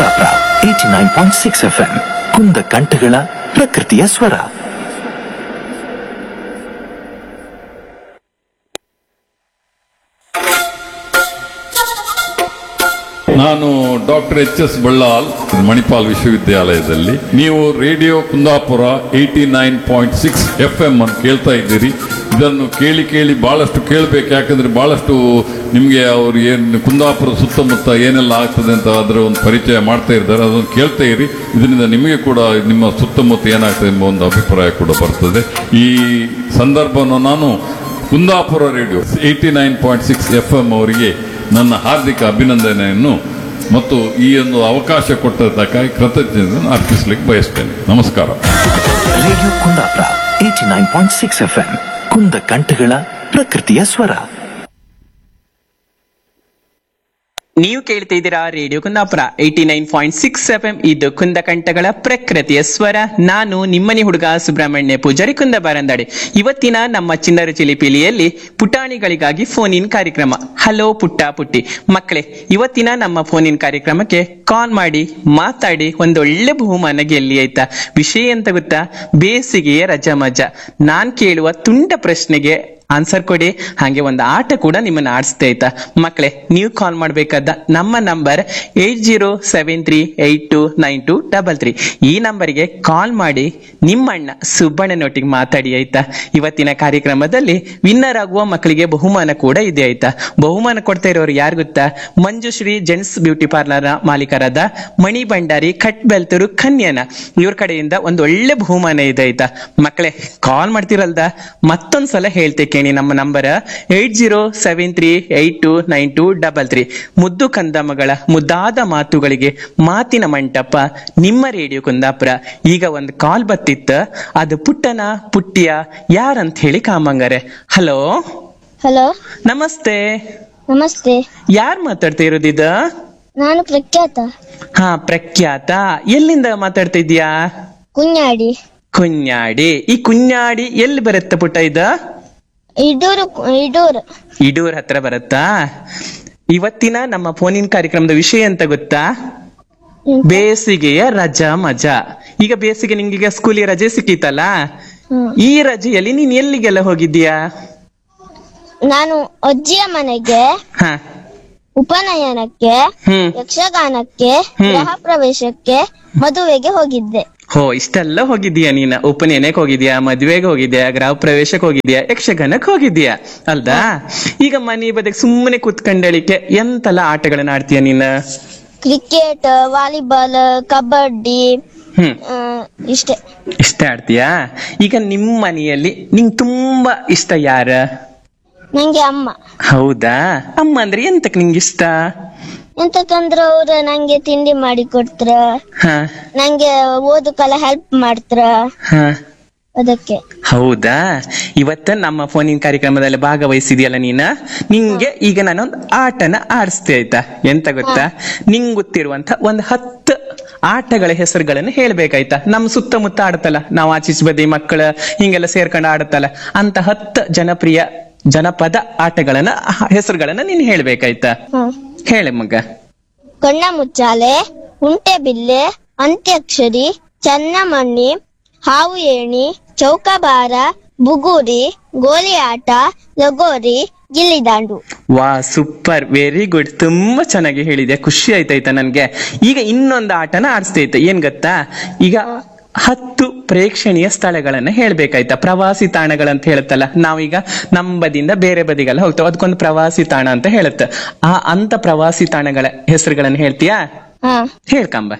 Kundapura eighty nine point six F M ಕುಂದ ಕಂಠಗಳ ಪ್ರಕೃತಿಯ ಸ್ವರ ನಾನು doctor H S Ballal Manipal ವಿಶ್ವವಿದ್ಯಾಲಯದಲ್ಲಿ ನೀವು radio Kundapura eighty nine point six F M ಅನ್ನು ಕೇಳ್ತಾ ಇದ್ದೀರಿ ಇದನ್ನು ಕೇಳಿ ಕೇಳಿ ಬಹಳಷ್ಟು ಕೇಳಬೇಕು ಯಾಕಂದ್ರೆ ಬಹಳಷ್ಟು ನಿಮಗೆ ಅವ್ರು ಏನು ಕುಂದಾಪುರ ಸುತ್ತಮುತ್ತ ಏನೆಲ್ಲ ಆಗ್ತದೆ ಅಂತ ಅದರ ಒಂದು ಪರಿಚಯ ಮಾಡ್ತಾ ಇದ್ದಾರೆ ಅದನ್ನು ಕೇಳ್ತಾ ಇರಿ ಇದರಿಂದ ನಿಮಗೆ ಕೂಡ ನಿಮ್ಮ ಸುತ್ತಮುತ್ತ ಏನಾಗ್ತದೆ ಎಂಬ ಒಂದು ಅಭಿಪ್ರಾಯ ಕೂಡ ಬರ್ತದೆ ಈ ಸಂದರ್ಭವನ್ನು ನಾನು Kundapura radio eighty nine point six F M ಅವರಿಗೆ ನನ್ನ ಹಾರ್ದಿಕ ಅಭಿನಂದನೆಯನ್ನು ಮತ್ತು ಈ ಒಂದು ಅವಕಾಶ ಕೊಟ್ಟದ್ದಕ್ಕಾಗಿ ಕೃತಜ್ಞತೆಯನ್ನು ಅರ್ಪಿಸಲಿಕ್ಕೆ ಬಯಸ್ತೇನೆ ನಮಸ್ಕಾರ radio Kundapura eighty nine point six F M ಕುಂದ ಕಂಠಗಳ ಪ್ರಕೃತಿಯ ಸ್ವರ ನೀವು ಕೇಳ್ತಾ ಇದ್ದೀರಾ radio Kundapura eighty nine point six F M ಇದು ಕುಂದಕಂಠಗಳ ಪ್ರಕೃತಿಯ ಸ್ವರ ನಾನು ನಿಮ್ಮನಿ ಹುಡುಗ ಸುಬ್ರಹ್ಮಣ್ಯ ಪೂಜಾರಿ ಕುಂದ ಬಾರಂದಾಡೆ ಇವತ್ತಿನ ನಮ್ಮ ಚಿನ್ನರ ಚಿಲಿಪಿಲಿಯಲ್ಲಿ ಪುಟಾಣಿಗಳಿಗಾಗಿ ಫೋನ್ ಇನ್ ಕಾರ್ಯಕ್ರಮ ಹಲೋ ಪುಟ್ಟ ಪುಟ್ಟಿ ಮಕ್ಕಳೇ ಇವತ್ತಿನ ನಮ್ಮ ಫೋನ್ ಇನ್ ಕಾರ್ಯಕ್ರಮಕ್ಕೆ ಕಾಲ್ ಮಾಡಿ ಮಾತಾಡಿ ಒಂದೊಳ್ಳೆ ಬಹುಮಾನ ಗೆಲ್ಲಿ ಆಯ್ತಾ ವಿಷಯ ಎಂತ ಗೊತ್ತಾ ಬೇಸಿಗೆಯ ರಜಾ ಮಜಾ ನಾನ್ ಕೇಳುವ ತುಂಡ ಪ್ರಶ್ನೆಗೆ ಆನ್ಸರ್ ಕೊಡಿ ಹಾಗೆ ಒಂದು ಆಟ ಕೂಡ ನಿಮ್ಮನ್ನ ಆಡಿಸ್ತಾ ಆಯ್ತಾ ಮಕ್ಕಳೇ ನೀವು ಕಾಲ್ ಮಾಡ್ಬೇಕಾದ ನಮ್ಮ number eight zero seven three eight two nine two double three ಈ ನಂಬರಿಗೆ ಕಾಲ್ ಮಾಡಿ ನಿಮ್ಮಣ್ಣ ಸುಬ್ಬಣ್ಣನೊಟ್ಟಿಗೆ ಮಾತಾಡಿ ಆಯ್ತಾ ಇವತ್ತಿನ ಕಾರ್ಯಕ್ರಮದಲ್ಲಿ ವಿನ್ನರ್ ಆಗುವ ಮಕ್ಕಳಿಗೆ ಬಹುಮಾನ ಕೂಡ ಇದೆ ಆಯ್ತಾ ಬಹುಮಾನ ಕೊಡ್ತಾ ಇರೋರು ಯಾರು ಗೊತ್ತಾ ಮಂಜುಶ್ರೀ ಜೆಂಟ್ಸ್ ಬ್ಯೂಟಿ ಪಾರ್ಲರ್ ಮಾಲೀಕರಾದ ಮಣಿ ಭಂಡಾರಿ ಕಟ್ ಬೆಲ್ತರು ಕನ್ಯನ ಇವ್ರ ಕಡೆಯಿಂದ ಒಂದು ಒಳ್ಳೆ ಬಹುಮಾನ ಇದೆ ಆಯ್ತಾ ಮಕ್ಕಳೇ ಕಾಲ್ ಮಾಡ್ತಿರಲ್ದ ಮತ್ತೊಂದ್ಸಲ ಹೇಳ್ತೆ ಕೇಳಿ ನಮ್ಮ number eight zero seven three eight two nine two double three ಮುದ್ದು ಕಂದಮ್ಮಗಳ ಮುದ್ದಾದ ಮಾತುಗಳಿಗೆ ಮಾತಿನ ಮಂಟಪ ನಿಮ್ಮ ರೇಡಿಯೋ ಕುಂದಾಪುರ ಈಗ ಒಂದು ಕಾಲ್ ಬತ್ತಿತ್ತ ಅದು ಪುಟ್ಟನ ಪುಟ್ಟಿಯ ಯಾರಂತ ಹೇಳಿ ಕಾಮಂಗರೆ ಹಲೋ ಹಲೋ ನಮಸ್ತೆ ನಮಸ್ತೆ ಯಾರ್ ಮಾತಾಡ್ತಾ ಇರೋದಿದ ನಾನು ಪ್ರಖ್ಯಾತ ಹಾ ಪ್ರಖ್ಯಾತ ಎಲ್ಲಿಂದ ಮಾತಾಡ್ತಾ ಇದ್ಯಾ ಕುഞ്ഞാಡಿ ಕುഞ്ഞാಡಿ ಈ ಕುഞ്ഞാಡಿ ಎಲ್ಲಿ ಬರುತ್ತೆ ಪುಟ್ಟ ಇದ ಇಡೂರು ಇಡೂರು ಇಡೂರ್ ಹತ್ರ ಬರುತ್ತಾ ಇವತ್ತಿನ ನಮ್ಮ ಫೋನಿನ ಕಾರ್ಯಕ್ರಮದ ವಿಷಯ ಅಂತ ಗೊತ್ತಾ ಬೇಸಿಗೆಯ ರಜಾ ಮಜಾ ಈಗ ಬೇಸಿಗೆ ನಿಂಗೀಗ ಸ್ಕೂಲಿಗೆ ರಜೆ ಸಿಕ್ಕಿತಲ್ಲ ಹ್ಮ್. ಈ ರಜೆಯಲ್ಲಿ ನೀನ್ ಎಲ್ಲಿಗೆಲ್ಲ ಹೋಗಿದ್ದೀಯಾ ನಾನು ಅಜ್ಜಿಯ ಮನೆಗೆ ಹ ಉಪನಯನಕ್ಕೆ ಹ್ಮ್ ಯಕ್ಷಗಾನಕ್ಕೆ ಹ್ಮ್. ಗೃಹ ಪ್ರವೇಶಕ್ಕೆ ಮದುವೆಗೆ ಹೋಗಿದ್ದೆ ಹೋ ಇಷ್ಟೆಲ್ಲ ಹೋಗಿದ್ದೀಯಾ ನೀನ ಉಪನಯನಕ್ಕೆ ಹೋಗಿದ್ಯಾ ಮದ್ವೆಗೆ ಹೋಗಿದ್ಯಾ ಗೃಹ ಪ್ರವೇಶಕ್ಕೆ ಹೋಗಿದ್ಯಾ ಯಕ್ಷಗಾನಕ್ಕೆ ಹೋಗಿದ್ಯಾ ಅಲ್ದಾ ಈಗ ಮನೆ ಬದಿಗೆ ಸುಮ್ಮನೆ ಕೂತ್ಕೊಂಡಳಿಕೆ ಎಂತೆಲ್ಲ ಆಟಗಳನ್ನ ಆಡ್ತೀಯ ನೀನ ಕ್ರಿಕೆಟ್ ವಾಲಿಬಾಲ್ ಕಬಡ್ಡಿ ಹ್ಮ್ ಆ, ಇಷ್ಟೇ ಇಷ್ಟ ಆಡ್ತೀಯಾ ಈಗ ನಿಮ್ ಮನೆಯಲ್ಲಿ ನಿಂಗ್ ತುಂಬಾ ಇಷ್ಟ ಯಾರ ನಂಗೆ ಅಮ್ಮ ಹೌದಾ ಅಮ್ಮ ಅಂದ್ರೆ ಎಂತಕ್ ನಿಂಗೆ ಇಷ್ಟ ಎಂತಕಂದ್ರ ಅವ್ರ ನಂಗೆ ತಿಂಡಿ ಮಾಡಿ ಕೊಡ್ತಾರ ಹ ನಂಗೆ ಓದಕ್ಕೆಲ್ಲ ಹೆಲ್ಪ್ ಮಾಡ್ತಾರ ಹ ಅದಕ್ಕೆ ಹೌದಾ ಇವತ್ತ ನಮ್ಮ ಫೋನಿನ ಕಾರ್ಯಕ್ರಮದಲ್ಲಿ ಭಾಗವಹಿಸಿದ್ಯಲ್ಲ ನೀನ ನಿಂಗೆ ಈಗ ನಾನೊಂದು ಆಟನ ಆಡಿಸ್ತೆ ಆಯ್ತಾ ಎಂತ ಗೊತ್ತಾ ನಿಂಗ್ ಗೊತ್ತಿರುವಂತ ಒಂದ್ ಹತ್ತು ಆಟಗಳ ಹೆಸರುಗಳನ್ನು ಹೇಳ್ಬೇಕಾಯ್ತಾ ನಮ್ ಸುತ್ತಮುತ್ತ ಆಡುತ್ತಲ್ಲ ನಾವು ಆಚೀಚೆ ಬದಿ ಮಕ್ಕಳ ಹಿಂಗೆಲ್ಲ ಸೇರ್ಕೊಂಡು ಆಡುತ್ತಲ್ಲ ಅಂತ ಹತ್ತು ಜನಪ್ರಿಯ ಜನಪದ ಆಟಗಳನ್ನ ಹೆಸರುಗಳನ್ನ ನೀನ್ ಹೇಳ್ಬೇಕಾಯ್ತಾ ಹ ಹೇಳೆ ಮಗ ಕಣ್ಣ ಮುಚ್ಚಾಲೆ ಉಂಟೆಬಿಲ್ಲೆ ಅಂತ್ಯಕ್ಷರಿ ಚನ್ನಮಣ್ಣಿ ಹಾವು ಏಣಿ ಚೌಕಬಾರ ಬುಗುರಿ ಗೋಲಿ ಆಟ ಲಗೋರಿ ಗಿಲ್ಲಿದಾಂಡು ವಾ ಸೂಪರ್ ವೆರಿ ಗುಡ್ ತುಂಬಾ ಚೆನ್ನಾಗಿ ಹೇಳಿದೆ ಖುಷಿ ಆಯ್ತಾಯ್ತಾ ನನ್ಗೆ ಈಗ ಇನ್ನೊಂದು ಆಟನ ಆಡಿಸ್ತೈತೆ ಏನ್ ಗೊತ್ತಾ ಈಗ ಹತ್ತು ಪ್ರೇಕ್ಷಣೀಯ ಸ್ಥಳಗಳನ್ನ ಹೇಳ್ಬೇಕಾಯ್ತಾ ಪ್ರವಾಸಿ ತಾಣಗಳಂತ ಹೇಳುತ್ತಲ್ಲ ನಾವೀಗ ನಮ್ಮ ಬದಿಯಿಂದ ಬೇರೆ ಬದಿಗೆಲ್ಲ ಹೋಗ್ತೇವೆ ಅದಕ್ಕೊಂದು ಪ್ರವಾಸಿ ತಾಣ ಅಂತ ಹೇಳುತ್ತೆ ಆ ಅಂತ ಪ್ರವಾಸಿ ತಾಣಗಳ ಹೆಸರುಗಳನ್ನ ಹೇಳ್ತೀಯಾ ಹ ಹೇಳ್ಕಂಬ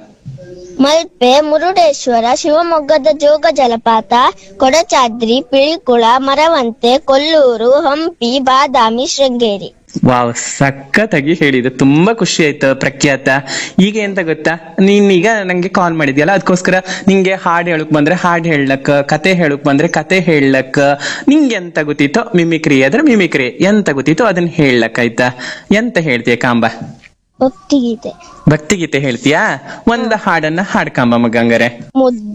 ಮಲ್ಪೆ ಮುರುಡೇಶ್ವರ ಶಿವಮೊಗ್ಗದ ಜೋಗ ಜಲಪಾತ ಕೊಡಚಾದ್ರಿ ಪಿಳಿಕುಳ ಮರವಂತೆ ಕೊಲ್ಲೂರು ಹಂಪಿ ಬಾದಾಮಿ ಶೃಂಗೇರಿ ವಾವ್ ಸಖತ್ತಾಗಿ ಹೇಳಿದೆ ತುಂಬಾ ಖುಷಿ ಆಯ್ತು ಪ್ರಖ್ಯಾತ ಈಗ ಎಂತ ಗೊತ್ತಾ ನೀನೀಗ ನಂಗೆ ಕಾಲ್ ಮಾಡಿದ್ಯಲ್ಲ ಅದಕ್ಕೋಸ್ಕರ ನಿಂಗೆ ಹಾಡ್ ಹೇಳಕ್ ಬಂದ್ರೆ ಹಾಡ್ ಹೇಳಕ್ ಕತೆ ಹೇಳಕ್ ಬಂದ್ರೆ ಕತೆ ಹೇಳಕ್ ನಿಂಗೆ ಎಂತ ಗೊತ್ತಿತ್ತೋ ಮಿಮಿಕ್ರಿ ಆದ್ರೆ ಮಿಮಿಕ್ರಿ ಎಂತ ಗೊತ್ತಿತ್ತೋ ಅದನ್ನ ಹೇಳಕ್ ಆಯ್ತಾ ಎಂತ ಹೇಳ್ತೀಯ ಕಾಂಬ ಭಕ್ತಿಗೀತೆ ಭಕ್ತಿಗೀತೆ ಹೇಳ್ತೀಯಾ ಒಂದ್ ಹಾಡನ್ನ ಹಾಡ್ಕಾಂಬ ಮಗಂಗರೆ ಮುದ್ದು